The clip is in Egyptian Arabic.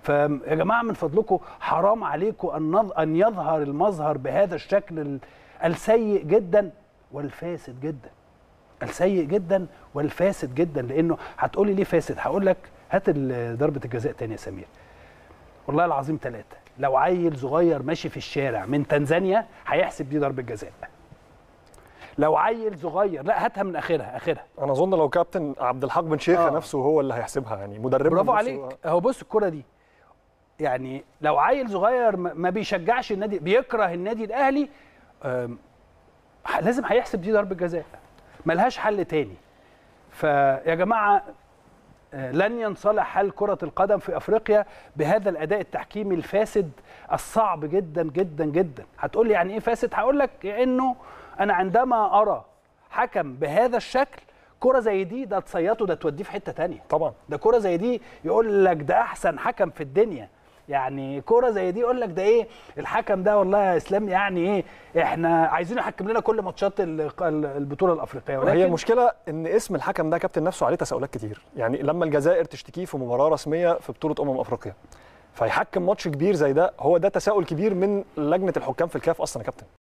فيا جماعه من فضلكم حرام عليكم ان نظ- ان يظهر المظهر بهذا الشكل ال- السيء جدا والفاسد جدا السيء جدا والفاسد جدا لانه هتقولي ليه فاسد هقول لك هات ال- ضربه الجزاء تاني يا سمير والله العظيم ثلاثة لو عيل صغير ماشي في الشارع من تنزانيا هيحسب دي ضربة جزاء لو عيل صغير لا هاتها من اخرها اخرها انا اظن لو كابتن عبد الحق بن شيخه آه. نفسه هو اللي هيحسبها يعني مدرب برافو عليك اهو بص الكرة دي يعني لو عيل صغير ما ما بيشجعش النادي بيكره النادي الاهلي أم، ح- لازم هيحسب دي ضربة جزاء ملهاش حل تاني فيا جماعة آه، لن ينصلح حال كرة القدم في افريقيا بهذا الاداء التحكيمي الفاسد الصعب جدا جدا جدا هتقول لي يعني ايه فاسد هقول لك انه انا عندما ارى حكم بهذا الشكل كرة زي دي ده تصيطه ده توديه في حتة تانية طبعا ده كرة زي دي يقول لك ده احسن حكم في الدنيا يعني كرة زي دي يقول لك ده ايه الحكم ده والله يا اسلام يعني ايه احنا عايزين يحكم لنا كل ماتشات ال- ال- البطولة الافريقية هي ولكن المشكله ان اسم الحكم ده كابتن نفسه عليه تساؤلات كتير يعني لما الجزائر تشتكيه في مباراه رسميه في بطوله امم افريقيا فيحكم ماتش كبير زي ده هو ده تساؤل كبير من لجنه الحكام في الكاف اصلا يا كابتن